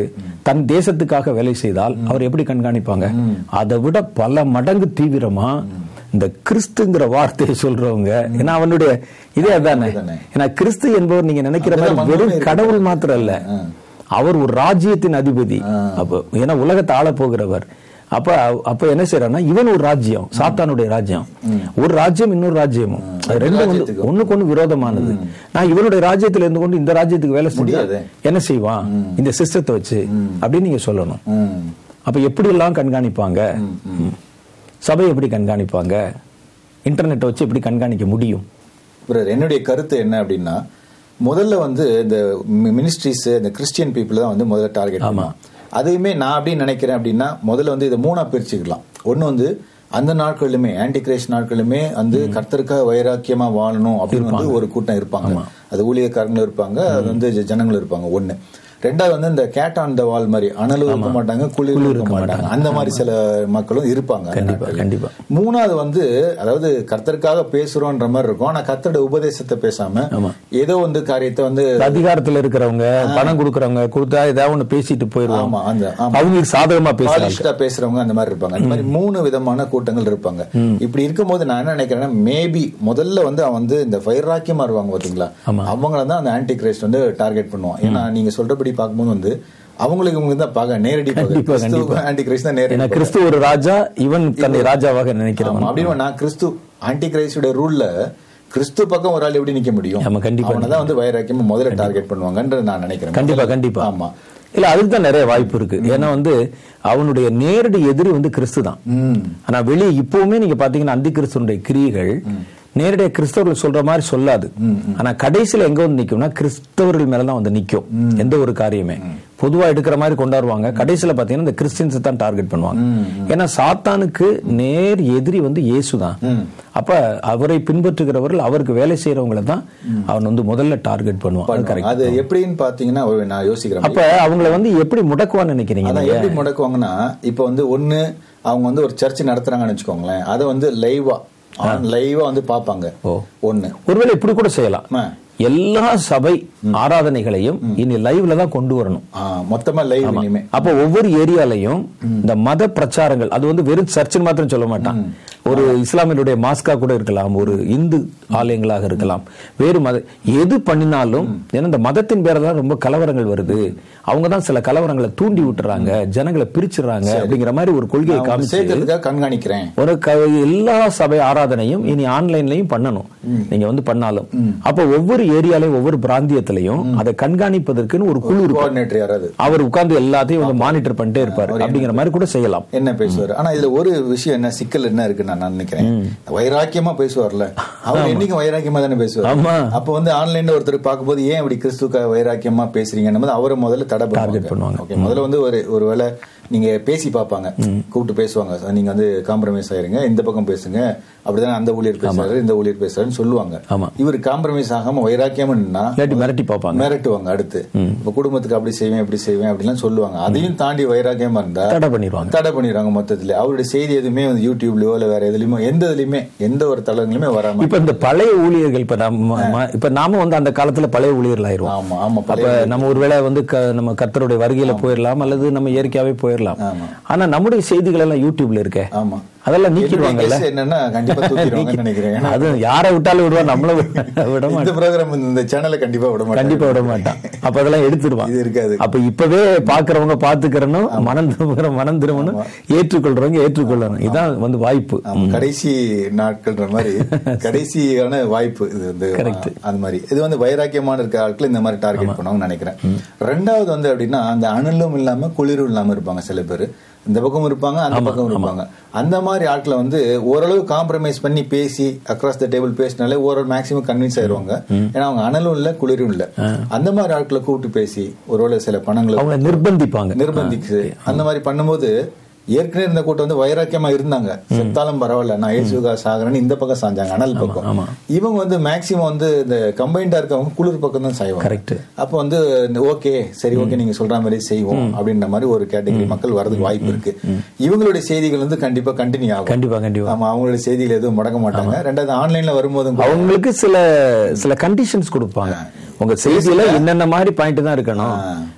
தன் தேசத்துக்காக வேலை செய்தால் அவர் எப்படி கண்காணிப்பாங்க அதை விட பல மடங்கு தீவிரமா இந்த கிறிஸ்துங்கிற வார்த்தையை சொல்றவங்க ஏன்னா அவனுடைய இதே அதானே அதுதானே. ஏன்னா கிறிஸ்து என்பவர் நீங்க நினைக்கிற அதுதான் மாதிரி வெறும் மகிமை கடவுள் இருக்கு. மாத்திரம் இல்ல ஆ. அவர் ஒரு ராஜ்யத்தின் அதிபதி அப்போ ஏன்னா உலகத்தை ஆள போகிறவர் அப்ப அப்ப என்ன செய்யறாருன்னா இவன் ஒரு ராஜ்யம் சாத்தானுடைய ராஜ்யம் ஒரு ராஜ்யம் இன்னொரு ராஜ்யமும் அது ரெண்டும் வந்து ராஜ்யத்துக்கு. ஒண்ணுக்கு ஒண்ணு விரோதமானது நான் இவனுடைய ராஜ்யத்துல இருந்து கொண்டு இந்த ராஜ்யத்துக்கு வேலை செஞ்சா முடியாது. என்ன செய்வான் இந்த சிஸ்டத்தை வச்சு அப்படின்னு நீங்க சொல்லணும் ம். அப்ப எப்படி எல்லாம் கண்காணிப்பாங்க ம். சபை எப்படி கண்காணிப்பாங்க இன்டர்நெட்டை வச்சு எப்படி கண்காணிக்க முடியும் பிரதர் என்னுடைய கருத்து என்ன அப்படின்னா முதல்ல வந்து இந்த மினிஸ்ட்ரிஸ் இந்த கிறிஸ்டியன் பீப்புள் தான் வந்து முதல்ல டார்கெட் பண்ணுவோம் அதையுமே நான் அப்படி நினைக்கிறேன் அப்படின்னா முதல்ல வந்து இதை மூணா பிரிச்சுக்கலாம் ஒன்னு வந்து அந்த நாட்களிலுமே ஆன்டி கிரைஸ்ட் நாட்களிலுமே வந்து கர்த்தருக்காக வைராக்கியமா வாழணும் அப்படின்னு வந்து ஒரு கூட்டம் இருப்பாங்க அது ஊழியக்காரங்களும் இருப்பாங்க அது வந்து ஜ- ஜனங்களும் இருப்பாங்க ஒண்ணு ரெண்டாவது வந்து இந்த கேட் ஆன் த வால் மாதிரி அனலும் இருக்க மாட்டாங்க குளிரும் இருக்க மாட்டாங்க அந்த மாதிரி சில மக்களும் இருப்பாங்க அந்த கண்டிப்பா நாட்கள்ல. கண்டிப்பா மூணாவது வந்து அதாவது கர்த்தருக்காக பேசுறோன்ற மாதிரி இருக்கும் ஆனா கர்த்தருடைய உபதேசத்தை பேசாம ஏதோ வந்து காரியத்தை வந்து இந்த அதிகாரத்துல இருக்கிறவங்க பணம் கொடுக்கறவங்க கொடுத்தா ஏதாவது ஒண்ணு பேசிட்டு போயிருவாங்க ஆமா அந்த ஆமா அவங்களுக்கு சாதகமா பேசுறாங்க பாலிஷ்டா பேசுறவங்க அந்த மாதிரி இருப்பாங்க அந்த மாதிரி மூணு விதமான கூட்டங்கள் இருப்பாங்க இப்படி இருக்கும்போது நான் என்ன நினைக்கிறேன்னா மேபி முதல்ல வந்து அவன் வந்து இந்த வைராக்கியமா இருவாங்க பாத்தீங்களா அவங்கள தான் அந்த ஆன்டி கிரைஸ்ட் வந்து டார்கெட் பண்ணுவான் ஏன்னா நீங்க சொல்றபடி பார்க்கும்போது வந்து அவங்களுக்கு இவங்க தான் பாக்க நேரடி கண்டிப்பா, கண்டிப்பா. ஆன்டி கிரைஸ்ட் தான் நேரடி ஏன்னா பகை. கிறிஸ்து ஒரு ராஜா இவன் தன்னை ராஜாவாக நினைக்கிறவன் ஆமா, அப்படின்னு நான் கிறிஸ்து ஆன்டி கிரைஸ்டுடைய ரூல்ல கிறிஸ்து பக்கம் ஒரு ஆள் எப்படி நிக்க முடியும் ஆமா, கண்டிப்பா. அவனை தான் வந்து வைராக்கியமா முதல்ல டார்கெட் பண்ணுவாங்கன்றது நான் நினைக்கிறேன் கண்டிப்பா கண்டிப்பா ஆமா இல்ல அதுக்கு தான் நிறைய வாய்ப்பு இருக்கு ஏன்னா வந்து அவனுடைய நேரடி எதிரி வந்து கிறிஸ்து தான் ம் ஆனா வெளியே இப்பவுமே நீங்க பாத்தீங்கன்னா அந்தி கிறிஸ்துவனுடைய கிரியைகள் நேரடியா கிறிஸ்தவர்கள் சொல்ற மாதிரி சொல்லாது ஆனா கடைசியில எங்க வந்து நிக்கும்னா கிறிஸ்தவர்கள் மேலதான் வந்து நிக்கும் எந்த ஒரு காரியமே பொதுவா எடுக்கிற மாதிரி கொண்டாடுவாங்க கடைசியில பாத்தீங்கன்னா இந்த கிறிஸ்டியன்ஸ் தான் டார்கெட் பண்ணுவாங்க ஏன்னா சாத்தானுக்கு நேர் எதிரி வந்து இயேசு தான் அப்ப அவரை பின்பற்றுகிறவர்கள் அவருக்கு வேலை செய்யறவங்கள தான் அவன் வந்து முதல்ல டார்கெட் பண்ணுவான் அது correct. அது எப்படின்னு பாத்தீங்கன்னா ஒரு நான் யோசிக்கிறேன் அப்ப அவங்கள வந்து எப்படி முடக்குவான்னு நினைக்கிறீங்க அதான் நீங்க? எப்படி முடக்குவாங்கன்னா இப்ப வந்து ஒண்ணு அவங்க வந்து ஒரு சர்ச் நடத்துறாங்கன்னு வச்சுக்கோங்களேன் அதை வந்து லைவா லைவா வந்து பாப்பாங்க ஓ. ஒண்ணு ஒருவேளை இப்படி கூட செய்யலாம் ஆ. எல்லா சபை ஆராதனைகளையும் இனி லைவ்ல தான் கொண்டு வரணும் ஆ, மொத்தமா லைவ் இனிமே அப்ப ஒவ்வொரு ஏரியாலையும் இந்த மத பிரச்சாரங்கள் அது வந்து வெறும் சர்ச்சுன்னு மாத்திரம் சொல்ல மாட்டான் ஒரு இஸ்லாமியருடைய மாஸ்கா கூட இருக்கலாம் ஒரு இந்து ஆலயங்களாக இருக்கலாம் வேறு மத எது பண்ணினாலும் ஏன்னா இந்த மதத்தின் பேர தான் ரொம்ப கலவரங்கள் வருது அவங்க தான் சில கலவரங்களை தூண்டி விட்டுறாங்க ஜனங்களை பிரிச்சுறாங்க அப்படிங்கிற மாதிரி ஒரு கொள்கையை அவங்க காமிச்சு சேர்க்கறதுக்காக கண்காணிக்கிறேன் ஒரு க- எல்லா சபை ஆராதனையும் இனி ஆன்லைன்லயும் பண்ணணும் நீங்க வந்து பண்ணாலும் அப்ப ஒவ்வொரு ஏரியாலையும் ஒவ்வொரு பிராந்தியத்திலையும் அதை கண்காணிப்பதற்குன்னு ஒரு குழு இருக்கும் கோஆர்டினேட்டர் யாராவது அவர் உட்கார்ந்து எல்லாத்தையும் வந்து மானிட்டர் பண்ணிட்டே இருப்பாரு அப்படிங்கிற மாதிரி கூட செய்யலாம் என்ன பேசுவார் ஆனா இதுல ஒரு விஷயம் என்ன சிக்கல் என்ன இருக்குன்னு நான் நினைக்கிறேன் வைராக்கியமா பேசுவார்ல அவர் என்னைக்கும் வைராக்கியமா தானே பேசுவார் ஆமா. அப்ப வந்து ஆன்லைன்ல ஒருத்தர் பார்க்கும்போது ஏன் இப்படி கிறிஸ்துக்க வைராக்கியமா பேசுறீங்கன்னு போது அவரை முதல்ல தடை Target பண்ணுவாங்க. ஓகே முதல்ல வந்து ஒரு ஒருவேளை நீங்க பேசி பார்ப்பாங்க கூப்பிட்டு பேசுவாங்க "சார், நீங்க வந்து காம்ப்ரமைஸ் ஆயிருங்க இந்த பக்கம் பேசுங்க அப்படிதானே அந்த ஊழியர் பேசுறாரு இந்த ஊழியர் பேசுறாருன்னு சொல்லுவாங்க ஆமா. இவர் காம்ப்ரமைஸ் ஆகாம வைராக்கியமா நின்னா இல்லாட்டி மிரட்டி பார்ப்பாங்க மிரட்டுவாங்க அடுத்து இப்ப குடும்பத்துக்கு அப்படி செய்வேன் இப்படி செய்வேன் அப்படிலாம் சொல்லுவாங்க அதையும் தாண்டி வைராக்கியமா இருந்தா தடை பண்ணிடுவாங்க தடை பண்ணிடுறாங்க மொத்தத்துல அவருடைய செய்தி எதுவுமே வந்து யூடியூப்லயோ இல்ல வேற எதுலயுமே எந்த இதுலயுமே எந்த ஒரு தளங்களுமே வராம இப்ப இந்த பழைய ஊழியர்கள் இப்ப நம்ம ம- இப்ப நாம வந்து அந்த காலத்துல பழைய ஊழியர்கள் ஆயிருவோம் ஆமா ஆமா அப்ப பழைய நம்ம ஒருவேளை வந்து க- நம்ம கர்த்தருடைய வருகையில போயிடலாம் அல்லது நம்ம இயற்கையாவே போயிடலாம் ஆமா. ஆனா நம்முடைய செய்திகள் எல்லாம் யூடியூப்ல இருக்கே ஆமா அதெல்லாம் என்னுடைய நீக்கிடுவாங்கல்ல guess என்னன்னா கண்டிப்பா தூக்கிடுவாங்கன்னு நினைக்கிறேன் ஏன்னா அது யாரை விட்டாலும் விடுவா நம்மள விட விட மாட்டான் இந்த ப்ரோக்ராம் இந்த சேனலை கண்டிப்பா விட மாட்டாங்க கண்டிப்பா விட மாட்டான் அப்ப அதெல்லாம் எடுத்துடுவான் இது இருக்காது அப்ப இப்பவே பாக்குறவங்க பாத்துக்கிறனும் மனம் திரும்புற மனம் திரும்பணும் ஏற்றுக்கொள்றவங்க ஏற்றுக்கொள்ளணும் இதான் வந்து வாய்ப்பு ஆமா, கடைசி நாட்கள்ன்ற மாதிரி கடைசியான வாய்ப்பு இது வந்து அந்த மாதிரி இது வந்து வைராக்கியமான இருக்க ஆட்கள் இந்த மாதிரி டார்கெட் பண்ணுவாங்கன்னு நினைக்கிறேன் ரெண்டாவது வந்து அப்படின்னா அந்த அனலும் இல்லாம குளிரும் இல்லாம இருப்பாங்க சில பேர் இந்த பக்கம் இருப்பாங்க அந்த பக்கம் இருப்பாங்க அந்த மாதிரி ஆட்களை வந்து ஓரளவு காம்ப்ரமைஸ் பண்ணி பேசி அக்ராஸ் த டேபிள் பேசினாலே ஓரளவு மேக்ஸிமம் கன்வின்ஸ் ஆயிருவாங்க ஏன்னா அவங்க அனலும் இல்ல குளிரும் இல்ல அந்த மாதிரி ஆட்களை கூப்பிட்டு பேசி ஒருவேளை சில பணங்களை அவங்க நிர்பந்திப்பாங்க நிர்பந்திச்சு அந்த மாதிரி பண்ணும்போது ஏற்கனவே இருந்த கூட்டம் வந்து வைராக்கியமா இருந்தாங்க செத்தாலும் பரவாயில்ல நான் ஏசுகா சாகரன்னு இந்த பக்கம் சாஞ்சாங்க அனல் பக்கம் ஆமா. இவங்க வந்து மேக்சிமம் வந்து இந்த கம்பைண்டா இருக்கவங்க குளிர் பக்கம் தான் சாய்வாங்க Correct. அப்ப வந்து ஓகே சரி ஓகே நீங்க சொல்ற மாதிரி செய்வோம் அப்படின்ற மாதிரி ஒரு கேட்டகரி மக்கள் வரதுக்கு வாய்ப்பு இருக்கு இவங்களுடைய செய்திகள் வந்து கண்டிப்பா கண்டினியூ ஆகும் கண்டிப்பா கண்டிப்பா ஆமா அவங்களுடைய செய்திகள் எதுவும் முடக்க மாட்டாங்க ரெண்டாவது ஆன்லைன்ல வரும்போதும் கூட அவங்களுக்கு சில சில கண்டிஷன்ஸ் கொடுப்பாங்க உங்க செய்தியில என்னென்ன மாதிரி பாயிண்ட் தான் இருக்கணும்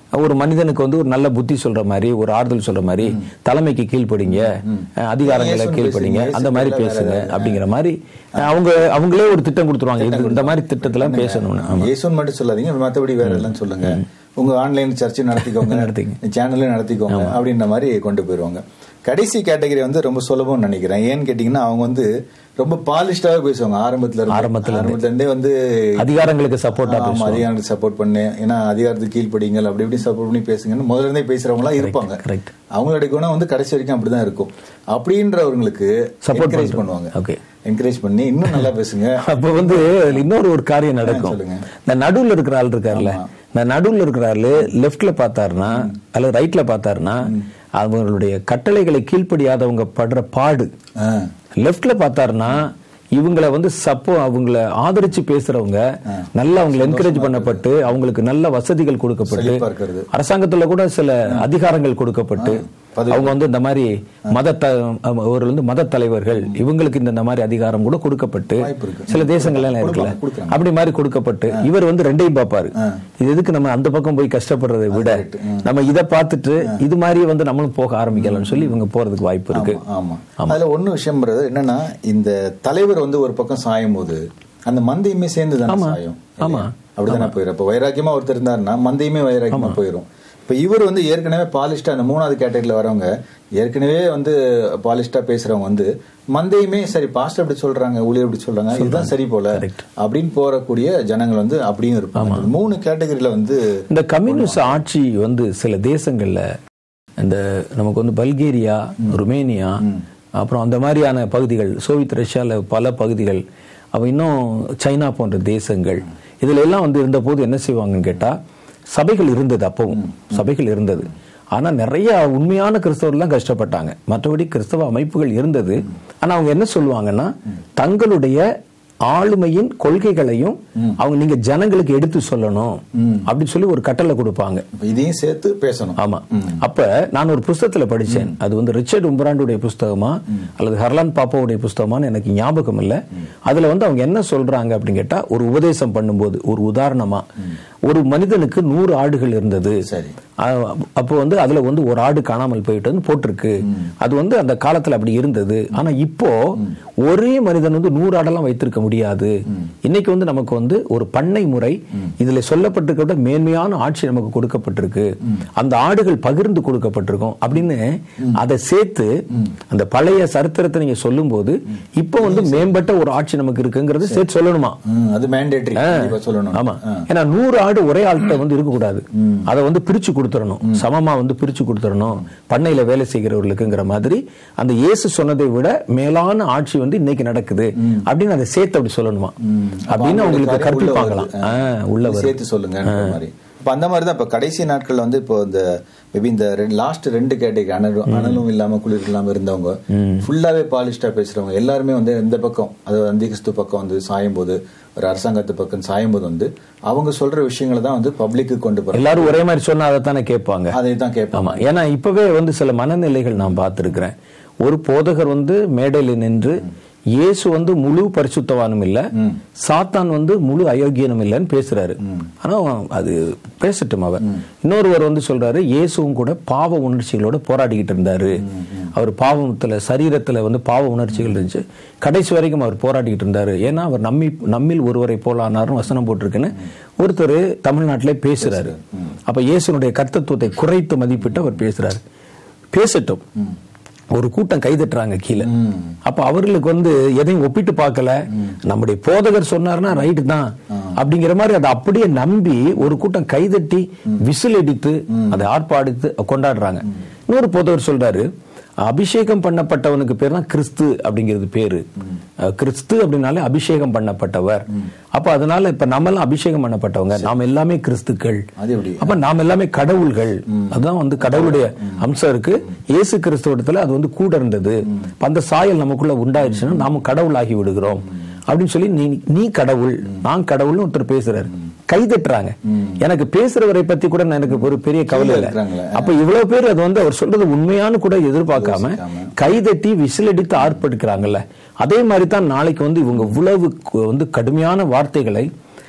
ஒரு மனிதனுக்கு வந்து ஒரு நல்ல புத்தி சொல்ற மாதிரி ஒரு ஆறுதல் சொல்ற மாதிரி தலைமைக்கு கீழ்ப்படிங்க அஹ், அதிகாரங்களை இயேசுன்னு கீழ்ப்படிங்க பேசுங்க, அந்த மாதிரி இயேசு பேசுங்க வேற, வேற. அப்படிங்கிற மாதிரி அஹ், அவங்க அவங்களே ஒரு திட்டம் கொடுத்துருவாங்க இது- இந்த மாதிரி திட்டத்துல பேசணும்னு ஆமா. இயேசுன்னு மட்டும் சொல்லாதீங்க மத்தபடி வேற எல்லாம் சொல்லுங்க உங்க ஆன்லைன் சர்ச்சை நடத்திக்கோங்க நடத்திங்க. சேனல்ல நடத்திக்கோங்க அப்படின்ற மாதிரி கொண்டு போயிருவாங்க கடைசி கேட்டகரி வந்து ரொம்ப சுலபம்னு நினைக்கிறேன் ஏன்னு கேட்டீங்கன்னா அவங்க வந்து ரொம்ப பாலிஷ்டாவே பேசுவாங்க ஆரம்பத்துல இருந்து ஆரம்பத்துல இருந்து. ஆரம்பத்துல இருந்தே வந்து அதிகாரங்களுக்கு சப்போர்ட்டா ஆமா பேசுவாங்க அதிகாரத்துக்கு சப்போர்ட் பண்ணு ஏன்னா அதிகாரத்துக்கு கீழ்ப்படிங்கள் அப்படி இப்படி சப்போர்ட் பண்ணி பேசுங்கன்னு முதல்ல இருந்தே பேசுறவங்க எல்லாம் இருப்பாங்க correct. அவங்களுடைய குணம் வந்து கடைசி வரைக்கும் அப்படிதான் இருக்கும் அப்படின்றவங்களுக்கு Support என்கரேஜ் பண்றது. பண்ணுவாங்க Okay. என்கரேஜ் பண்ணி இன்னும் நல்லா பேசுங்க அப்ப வந்து இதுல இன்னொரு ஒரு காரியம் நடக்கும் சொல்லுங்க. இந்த நடுவுல இருக்கிற ஆள் இருக்காருல்ல இந்த நடுவுல இருக்கிற ஆளு லெஃப்ட்ல பார்த்தாருன்னா அல்லது ரைட்ல பார்த்தாருன்னா அவங்களுடைய கட்டளைகளை கீழ்ப்படியாதவங்க படுற பாடு ஆ. லெஃப்ட்ல பார்த்தாருன்னா இவங்களை வந்து சப்போ அவங்கள ஆதரிச்சு பேசுறவங்க நல்லா அவங்களை என்கரேஜ் பண்ணப்பட்டு அவங்களுக்கு நல்ல வசதிகள் கொடுக்கப்பட்டு செழிப்பா இருக்கிறது. அரசாங்கத்துல கூட சில அதிகாரங்கள் கொடுக்கப்பட்டு பதவி. அவங்க வந்து இந்த மாதிரி மத த- ஒரு வந்து மத தலைவர்கள் இவங்களுக்கு இந்த இந்த மாதிரி அதிகாரம் கூட கொடுக்கப்பட்டு வாய்ப்பு இருக்கு. சில தேசங்கள்ல எல்லாம் இருக்குல்ல கொடுப்பாங்க, கொடுக்குறாங்க. அப்படி மாதிரி கொடுக்கப்பட்டு இவர் வந்து ரெண்டையும் பார்ப்பாரு இது எதுக்கு நம்ம அந்த பக்கம் போய் கஷ்டப்படுறதை விட நம்ம இதை பார்த்துட்டு இது மாதிரி வந்து நம்மளும் போக ஆரம்பிக்கலாம்னு சொல்லி இவங்க போறதுக்கு வாய்ப்பு இருக்கு ஆமா அதுல ஒண்ணு விஷயம் brother, என்னன்னா இந்த தலைவர் வந்து ஒரு பக்கம் சாயும் போது அந்த மந்தையுமே சேர்ந்து தானே சாயும் ஆமா. அப்படிதானே போயிடும் இப்ப வைராக்கியமா ஒருத்தர் இருந்தாருன்னா மந்தையுமே வைராக்கியமா போயிடும் இப்ப இவர் வந்து ஏற்கனவே பாலிஸ்டா அந்த மூணாவது கேட்டகரியில வரவங்க ஏற்கனவே வந்து பாலிஸ்டா பேசுறவங்க வந்து மந்தையுமே சரி பாஸ்டர் இப்படி சொல்றாங்க ஊழியர் இப்படி சொல்றாங்க இதுதான் சரி போல அப்படின்னு போறக்கூடிய ஜனங்கள் வந்து அப்படியும் இருப்பாங்க இந்த மூணு கேட்டகரியில வந்து இந்த கம்யூனிஸ்ட் ஆட்சி வந்து சில தேசங்கள்ல இந்த நமக்கு வந்து பல்கேரியா ருமேனியா அப்புறம் அந்த மாதிரியான பகுதிகள் சோவியத் ரஷ்யால பல பகுதிகள் அப்ப இன்னும் சைனா போன்ற தேசங்கள் இதுல எல்லாம் வந்து இருந்த போது என்ன செய்வாங்கன்னு கேட்டா சபைகள் இருந்தது அப்பவும் சபைகள் இருந்தது ஆனா நிறைய உண்மையான கிறிஸ்தவர்கள் தான் கஷ்டப்பட்டாங்க மற்றபடி கிறிஸ்தவ அமைப்புகள் இருந்தது ஆனா அவங்க என்ன சொல்லுவாங்கன்னா தங்களுடைய ஆளுமையின் கொள்கைகளையும் அவங்க நீங்க ஜனங்களுக்கு எடுத்து சொல்லணும் அப்படின்னு சொல்லி ஒரு கட்டளை கொடுப்பாங்க இப்ப இதையும் சேர்த்து பேசணும் ஆமா அப்ப நான் ஒரு புஸ்தகத்துல படிச்சேன் அது வந்து ரிச்சர்ட் உம்பராண்டுடைய புஸ்தகமா அல்லது ஹர்லான் பாப்பாவுடைய புஸ்தகமான்னு எனக்கு ஞாபகம் இல்ல அதுல வந்து அவங்க என்ன சொல்றாங்க அப்படின்னு கேட்டா ஒரு உபதேசம் பண்ணும்போது ஒரு உதாரணமா ஒரு மனிதனுக்கு நூறு ஆடுகள் இருந்தது சரி. அ- அப்போ வந்து அதுல வந்து ஒரு ஆடு காணாமல் போயிட்டுன்னு போட்டிருக்கு அது வந்து அந்த காலத்துல அப்படி இருந்தது ஆனா இப்போ ஒரே மனிதன் வந்து நூறு ஆடெல்லாம் வைத்திருக்க முடியாது இன்னைக்கு வந்து நமக்கு வந்து ஒரு பண்ணை முறை இதுல சொல்லப்பட்டிருக்க விட மேன்மையான ஆட்சி நமக்கு கொடுக்கப்பட்டிருக்கு அந்த ஆடுகள் பகிர்ந்து கொடுக்கப்பட்டிருக்கும் அப்படின்னு அதை சேர்த்து அந்த பழைய சரித்திரத்தை நீங்க சொல்லும்போது இப்போ வந்து மேம்பட்ட ஒரு ஆட்சி நமக்கு இருக்குங்கிறது சேர்த்து சொல்லணுமா ம், அது மேண்டேட்டரி கண்டிப்பா சொல்லணும் ஆமா ஏன்னா நூறு ஆடு ஒரே ஆள்கிட்ட வந்து இருக்கக்கூடாது அதை வந்து பிரிச்சு கொடுத்துடணும் சமமா வந்து பிரிச்சு கொடுத்துடணும் பண்ணையில வேலை செய்கிறவர்களுக்குங்கிற மாதிரி அந்த இயேசு சொன்னதை விட மேலான ஆட்சி வந்து இன்னைக்கு நடக்குது அப்படின்னு அதை சேர்த்து அப்படி சொல்லணுமா அப்படின்னு அவங்களுக்கு காரியம் உள்ள கற்பிப்பாங்களாம் வருது. ஆ, உள்ள இது வரும் சேர்த்து சொல்லுங்க மாதிரி இப்ப அந்த மாதிரி தான் இப்ப கடைசி நாட்கள்ல வந்து இப்போ இந்த மேபி இந்த லாஸ்ட் ரெண்டு கேட்டகரி அனலும் அனலும் இல்லாம குளிர் இல்லாம இருந்தவங்க ஃபுல்லாவே பாலிஸ்டா பேசுறவங்க எல்லாருமே வந்து இந்த பக்கம் அதாவது அந்திகிறிஸ்து பக்கம் வந்து சாயும் போது ஒரு அரசாங்கத்து பக்கம் சாயும் போது வந்து அவங்க சொல்ற விஷயங்களை தான் வந்து பப்ளிக்கு கொண்டு போறாங்க எல்லாரும் ஒரே மாதிரி சொன்னா அதை தானே கேட்பாங்க அதை தான் கேட்பாங்க ஆமா ஏன்னா இப்பவே வந்து சில மனநிலைகள் நான் பார்த்திருக்கிறேன் ஒரு போதகர் வந்து மேடையில் நின்று இயேசு வந்து முழு பரிசுத்தவானும் இல்ல சாத்தான் வந்து முழு அயோக்கியனும் இல்லைன்னு பேசுறாரு ஆனா அது பேசட்டும் அவர் இன்னொருவர் வந்து சொல்றாரு இயேசுவும் கூட பாவ உணர்ச்சிகளோட போராடிக்கிட்டு இருந்தாரு அவர் பாவத்துல சரீரத்துல வந்து பாவ உணர்ச்சிகள் இருந்துச்சு கடைசி வரைக்கும் அவர் போராடிக்கிட்டு இருந்தாரு ஏன்னா அவர் நம்மி நம்மில் ஒருவரை போலானாரும் வசனம் போட்டிருக்குன்னு ஒருத்தர் தமிழ்நாட்டிலே பேசுறாரு அப்ப இயேசுனுடைய கர்த்தத்துவத்தை குறைத்து மதிப்பிட்டு அவர் பேசுறாரு பேசட்டும் ஒரு கூட்டம் கைதட்டுறாங்க கீழே அப்ப அவர்களுக்கு வந்து எதையும் ஒப்பிட்டு பார்க்கல நம்முடைய போதகர் சொன்னாருன்னா ரைட்டு தான் அப்படிங்கிற மாதிரி அதை அப்படியே நம்பி ஒரு கூட்டம் கைதட்டி விசில் அடித்து அதை ஆர்ப்பாடித்து கொண்டாடுறாங்க இன்னொரு போதகர் சொல்றாரு அபிஷேகம் பண்ணப்பட்டவனுக்கு பேர் தான் கிறிஸ்து அப்படிங்கிறது பேரு அஹ் கிறிஸ்து அப்படின்னாலே அபிஷேகம் பண்ணப்பட்டவர் அப்ப அதனால இப்ப நம்ம எல்லாம் அபிஷேகம் பண்ணப்பட்டவங்க நாம் எல்லாமே கிறிஸ்துக்கள் அது எப்படி அப்ப நாம் எல்லாமே கடவுள்கள் அதுதான் வந்து கடவுளுடைய அம்சம் இருக்கு இயேசு கிறிஸ்துவத்துல அது வந்து கூட இருந்தது அப்ப அந்த சாயல் நமக்குள்ள உண்டாயிருச்சுன்னா நாம கடவுளாகி விடுகிறோம் அப்படின்னு சொல்லி நீ நீ கடவுள் நான் கடவுள்னு ஒருத்தர் பேசுறாரு கைதட்டுறாங்க எனக்கு பேசுறவரை பத்தி கூட எனக்கு ஒரு பெரிய கவலை இல்லை இருக்கிறாங்களே. அப்ப இவ்வளவு பேர் அது வந்து அவர் சொல்றது உண்மையானு கூட எதிர்பார்க்காம கைதட்டி விசிலடித்து ஆர்ப்பரிக்கிறாங்கல்ல அதே மாதிரி தான் நாளைக்கு வந்து இவங்க இவ்வளவு கு- வந்து கடுமையான வார்த்தைகளை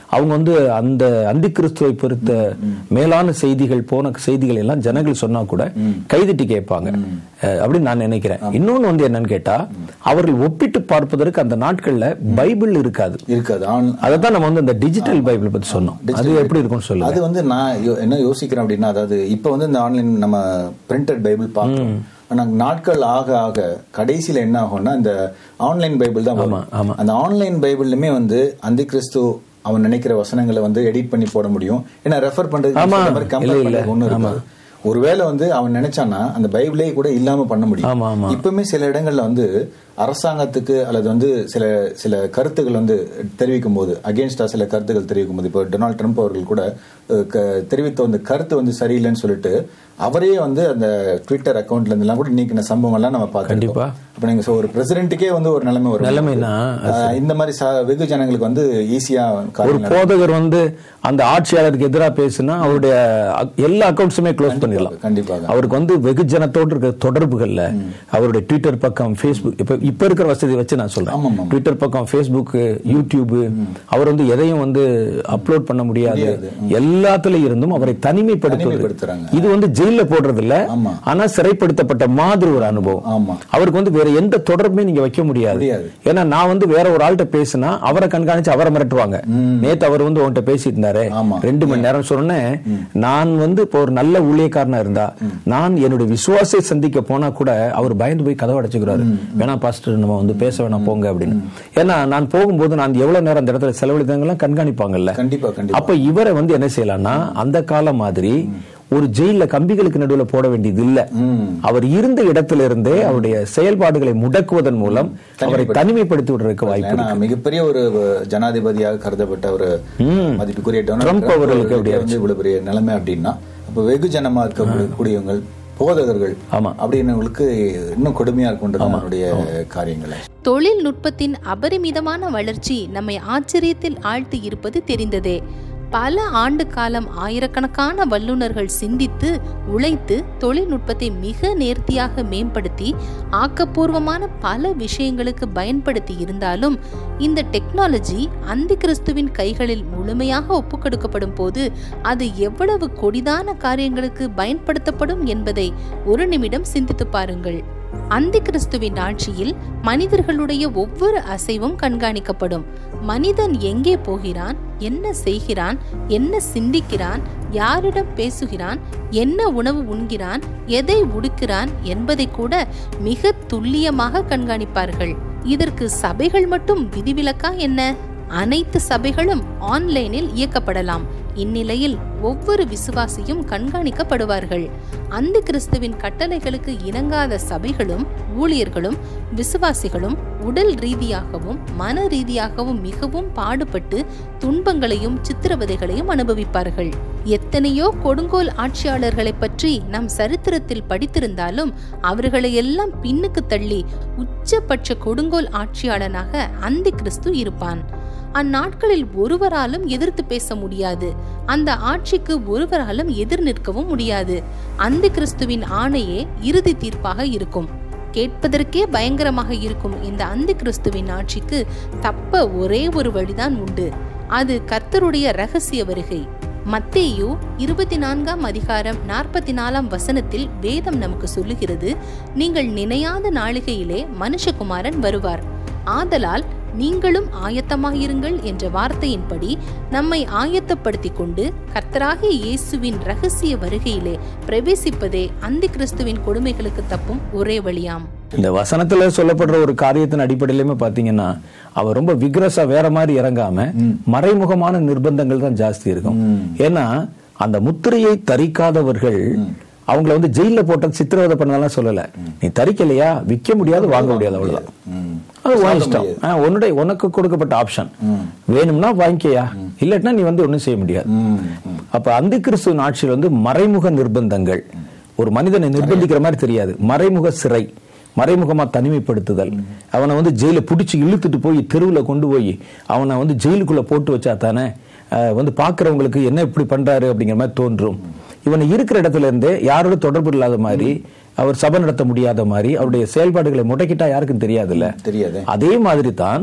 அவங்க வந்து அந்த அந்தி கிறிஸ்துவை பொறுத்த மேலான செய்திகள் போன செய்திகள் எல்லாம் ஜனங்கள் சொன்னா கூட கைதட்டி கேட்பாங்க அஹ், அப்படின்னு நான் நினைக்கிறேன் இன்னொன்னு வந்து என்னன்னு கேட்டா அவர்கள் ஒப்பிட்டு பார்ப்பதற்கு அந்த நாட்கள்ல பைபிள் இருக்காது இருக்காது ஆன் அதைத்தான் நம்ம வந்து இந்த டிஜிட்டல் பைபிள் பத்தி சொன்னோம் அது எப்படி இருக்கும்னு சொல்லுங்க அது வந்து நான் யோ- என்ன யோசிக்கிறேன் அப்படின்னா அதாவது இப்ப வந்து இந்த ஆன்லைன் நம்ம பிரிண்டட் பைபிள் பார்க்கறோம் ஆனா நாட்கள் ஆக ஆக கடைசியில என்ன ஆகும்னா இந்த ஆன்லைன் பைபிள் தான் வரும் ஆமா. அந்த ஆன்லைன் பைபிள்லுமே வந்து அந்த கிறிஸ்து அவன் நினைக்கிற வசனங்களை வந்து எடிட் பண்ணி போட முடியும் ஏன்னா ரெஃபர் பண்றது ஆமா. இல்ல, கம்பேர் இல்ல. பண்ண ஒண்ணு இருக்காது ஒருவேளை வந்து அவன் நினைச்சானா அந்த பைபிளே கூட இல்லாம பண்ண முடியும் ஆமா, ஆமா. இப்பவுமே சில இடங்கள்ல வந்து அரசாங்கத்துக்கு அல்லது வந்து சில சில கருத்துக்கள் வந்து தெரிவிக்கும் போது அகேன்ஸ்டா சில கருத்துக்கள் தெரிவிக்கும் போது இப்போ டொனால்ட் ட்ரம்ப் அவர்கள் கூட அஹ், க- தெரிவித்த அந்த கருத்து வந்து சரியில்லைன்னு சொல்லிட்டு அவரே வந்து அந்த ட்விட்டர் அக்கவுண்ட்ல இருந்தெல்லாம் கூட நீக்கின சம்பவம் எல்லாம் நம்ம பார்க்கணும் கண்டிப்பா. அப்ப நீங்க சொ- ஒரு பிரசிடென்ட்டுக்கே வந்து ஒரு நிலைமை வரும் நிலைமைனா, அஹ், இந்த மாதிரி ச- வெகு ஜனங்களுக்கு வந்து ஈஸியா ஒரு போதகர் வந்து அந்த ஆட்சியாளருக்கு எதிராக பேசினா அவருடைய அ- எல்லா அக்கௌண்ட்ஸுமே க்ளோஸ் பண்ணிடலாம் கண்டிப்பாக அவருக்கு வந்து வெகுஜனத்தோடு இருக்கிற தொடர்புகள்ல அவருடைய ட்விட்டர் பக்கம் ஃபேஸ்புக் இப்ப இப்ப இருக்கிற வசதி வச்சு நான் சொல்றேன் ஆமாம், ஆமாம். ட்விட்டர் பக்கம் ஃபேஸ்புக் யூடியூப் அவர் வந்து எதையும் வந்து அப்லோட் பண்ண முடியாது எல்லாத்துல இருந்தும் அவரை தனிமைப்படுத்துவது தனிமைப்படுத்துறாங்க. இது வந்து ஜெயில போடுறது இல்ல ஆமா. ஆனா சிறைப்படுத்தப்பட்ட மாதிரி ஒரு அனுபவம் ஆமா. அவருக்கு வந்து வேற எந்த தொடர்புமே நீங்க வைக்க முடியாது முடியாது. ஏன்னா நான் வந்து வேற ஒரு ஆள்கிட்ட பேசினா அவரை கண்காணிச்சு அவரை மிரட்டுவாங்க நேத்து அவர் வந்து உன்கிட்ட பேசிட்டு இருந்தாரு ஆமா. ரெண்டு மணி நேரம் சொன்னேன் நான் வந்து இப்போ ஒரு நல்ல ஊழியக்காரனா இருந்தா நான் என்னுடைய விசுவாசை சந்திக்க போனா கூட அவர் பயந்து போய் கதவை அடைச்சுக்கிறாரு வேணா பாஸ்டர் நம்ம வந்து பேச வேணாம் போங்க அப்படின்னு ஏன்னா நான் போகும்போது நான் எவ்வளவு நேரம் அந்த இடத்துல செலவழித்தவங்கலாம் கண்காணிப்பாங்கல்ல கண்டிப்பா கண்டிப்பா அப்ப இவரை வந்து என்ன செய்யலாம்னா அந்த காலம் மாதிரி ஒரு ஜெயில கம்பிகளுக்கு நடுவுல போட வேண்டியது இல்ல அவர் இருந்த இடத்துல இருந்தே அவருடைய செயல்பாடுகளை முடக்குவதன் மூலம் அவரை தனிமைப்படுத்தி விடுறதுக்கு வாய்ப்பு ஏன்னா மிகப்பெரிய ஒரு ஜனாதிபதியாக கருதப்பட்ட ஒரு மதிப்புக்குரிய டொனால்ட் ட்ரம்ப் ட்ரம்ப் அவர்களுக்கு அவர்களுக்கு வந்து இவ்வளவு பெரிய நிலைமை அப்படின்னா அப்ப வெகுஜனமா இருக்கக்கூடியவங்க போதகர்கள் ஆமா. அப்படின்னவங்களுக்கு இன்னும் கொடுமையா இருக்குன்றது அவனுடைய காரியங்களை தொழில்நுட்பத்தின் அபரிமிதமான வளர்ச்சி நம்மை ஆச்சரியத்தில் ஆழ்த்தி இருப்பது தெரிந்ததே பல ஆண்டு காலம் ஆயிரக்கணக்கான வல்லுநர்கள் சிந்தித்து உழைத்து தொழில்நுட்பத்தை மிக நேர்த்தியாக மேம்படுத்தி ஆக்கப்பூர்வமான பல விஷயங்களுக்கு பயன்படுத்தி இருந்தாலும் இந்த டெக்னாலஜி அந்தி கிறிஸ்துவின் கைகளில் முழுமையாக ஒப்புக்கொடுக்கப்படும் போது அது எவ்வளவு கொடிதான காரியங்களுக்கு பயன்படுத்தப்படும் என்பதை ஒரு நிமிடம் சிந்தித்து பாருங்கள் அந்தி கிறிஸ்துவின் ஆட்சியில் மனிதர்களுடைய ஒவ்வொரு அசைவும் கண்காணிக்கப்படும் மனிதன் எங்கே போகிறான் என்ன செய்கிறான் என்ன சிந்திக்கிறான் யாரிடம் பேசுகிறான் என்ன உணவு உண்கிறான் எதை உடுக்கிறான் என்பதை கூட மிக துல்லியமாக கண்காணிப்பார்கள் இதற்கு சபைகள் மட்டும் விதிவிலக்கா என்ன அனைத்து சபைகளும் ஆன்லைனில் இயக்கப்படலாம் இந்நிலையில் ஒவ்வொரு விசுவாசியும் கண்காணிக்கப்படுவார்கள் அந்த கிறிஸ்துவின் கட்டளைகளுக்கு இணங்காத சபைகளும் ஊழியர்களும் விசுவாசிகளும் உடல் ரீதியாகவும் மன ரீதியாகவும் மிகவும் பாடுபட்டு துன்பங்களையும் சித்திரவதைகளையும் அனுபவிப்பார்கள் எத்தனையோ கொடுங்கோல் ஆட்சியாளர்களை பற்றி நம் சரித்திரத்தில் படித்திருந்தாலும் அவர்களை எல்லாம் பின்னுக்கு தள்ளி உச்சபட்ச கொடுங்கோல் ஆட்சியாளனாக அந்தி கிறிஸ்து இருப்பான் அந்நாட்களில் ஒருவராலும் எதிர்த்து பேச முடியாது அந்த ஆட்சிக்கு ஒருவராலும் எதிர் நிற்கவும் முடியாது அந்த கிறிஸ்துவின் ஆணையே இறுதி தீர்ப்பாக இருக்கும் கேட்பதற்கே பயங்கரமாக இருக்கும் இந்த அந்த கிறிஸ்துவின் ஆட்சிக்கு தப்ப ஒரே ஒரு வழிதான் உண்டு அது கர்த்தருடைய ரகசிய வருகை மத்தேயு இருபத்தி நான்காம் அதிகாரம் நாற்பத்தி நாலாம் வசனத்தில் வேதம் நமக்கு சொல்லுகிறது நீங்கள் நினையாத நாளிகையிலே மனுஷகுமாரன் வருவார் ஆதலால் நீங்களும் ஆயத்தமாயிருங்கள் என்ற வார்த்தையின்படி நம்மை ஆயத்தப்படுத்திக் கொண்டு கர்த்தராகிய இயேசுவின் ரகசிய வருகையிலே பிரவேசிப்பதே அந்த கிறிஸ்துவின் கொடுமைகளுக்கு தப்பும் ஒரே வழியாம் இந்த வசனத்துல சொல்லப்படுற ஒரு காரியத்தின் அடிப்படையிலுமே பாத்தீங்கன்னா அவர் ரொம்ப விக்ரஸா வேற மாதிரி இறங்காம மறைமுகமான நிர்பந்தங்கள் தான் ஜாஸ்தி இருக்கும் ஏன்னா அந்த முத்திரையை தரிக்காதவர்கள் அவங்கள வந்து ஜெயில போட்ட சித்திரவதை பண்ணதெல்லாம் சொல்லல நீ தரிக்கலையா விற்க முடியாது வாங்க முடியாது அவ்வளவுதான் அது உன் இஷ்டம் ஆ, உன்னுடைய உனக்கு கொடுக்கப்பட்ட ஆப்ஷன் வேணும்னா வாங்கிக்கையா இல்லாட்டினா நீ வந்து ஒண்ணும் செய்ய முடியாது அப்ப அந்த கிறிஸ்துவின் ஆட்சியில் வந்து மறைமுக நிர்பந்தங்கள் ஒரு மனிதனை நிர்பந்திக்கிற மாதிரி தெரியாது மறைமுக சிறை மறைமுகமா தனிமைப்படுத்துதல் அவனை வந்து ஜெயில பிடிச்சி இழுத்துட்டு போய் தெருவுல கொண்டு போய் அவனை வந்து ஜெயிலுக்குள்ள போட்டு வச்சா தானே அஹ், வந்து பாக்குறவங்களுக்கு என்ன இப்படி பண்றாரு அப்படிங்கிற மாதிரி தோன்றும் இவனை இருக்கிற இடத்துல இருந்தே யாரோட தொடர்பு இல்லாத மாதிரி அவர் சபை நடத்த முடியாத மாதிரி அவருடைய செயல்பாடுகளை முடக்கிட்டா யாருக்கும் தெரியாதுல்ல தெரியாது அதே மாதிரி தான்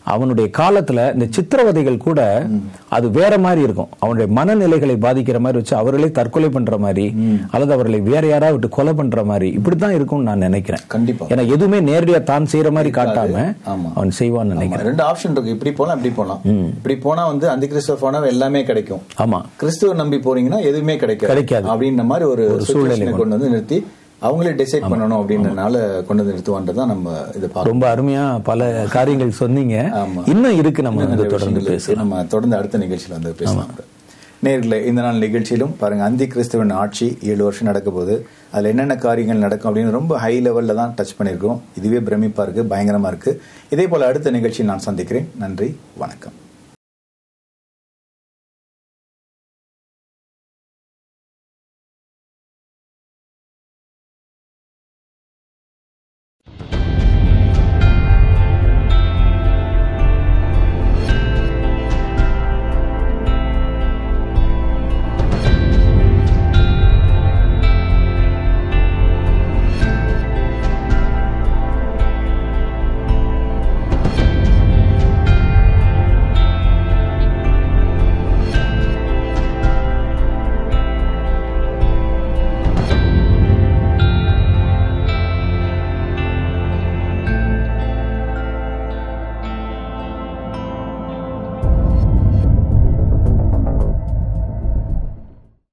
அவனுடைய காலத்துல இந்த சித்திரவதைகள் கூட அது வேற மாதிரி இருக்கும் அவனுடைய மனநிலைகளை பாதிக்கிற மாதிரி வச்சு அவர்களே தற்கொலை பண்ற மாதிரி அல்லது அவர்களை வேற யாராவது விட்டு கொலை பண்ற மாதிரி இப்படித்தான் இருக்கும்னு நான் நினைக்கிறேன் கண்டிப்பா ஏன்னா எதுவுமே நேரடியா தான் செய்யற மாதிரி காட்டாம ஆமா. அவன் செய்வான்னு நினைக்கிறேன் ஆமா, ரெண்டு ஆப்ஷன் இருக்கு இப்படி போலாம் இப்படி போலாம் இப்படி போனா வந்து அந்த கிறிஸ்துவ போனா எல்லாமே கிடைக்கும் ஆமா கிறிஸ்துவ நம்பி போறீங்கன்னா எதுவுமே கிடைக்காது கிடைக்காது. அப்படின்ற மாதிரி ஒரு சூழ்நிலை சூழ்நிலை கொண்டு வந்து நிறுத்தி அவங்களே டிசைட் பண்ணணும் அப்படின்றனால கொண்டு வந்து நிறுத்துவான்றதான் நம்ம இதை பார்க்கணும் ரொம்ப அருமையா பல காரியங்கள் சொன்னீங்க ஆமா. இன்னும் இருக்கு நம்ம வந்து நிறைய தொடர்ந்து விஷயங்கள் பேசலாம் இருக்கு. நம்ம தொடர்ந்து அடுத்த நிகழ்ச்சியில் வந்து பேசலாம் நேர்களே இந்த நாள் நிகழ்ச்சியிலும் பாருங்க அந்தி கிறிஸ்துவன் ஆட்சி ஏழு வருஷம் நடக்க போகுது அதுல என்னென்ன காரியங்கள் நடக்கும் அப்படின்னு ரொம்ப ஹை லெவல்ல தான் டச் பண்ணியிருக்கோம் இதுவே பிரமிப்பா இருக்கு பயங்கரமா இருக்கு இதே போல அடுத்த நிகழ்ச்சியில் நான் சந்திக்கிறேன் நன்றி வணக்கம்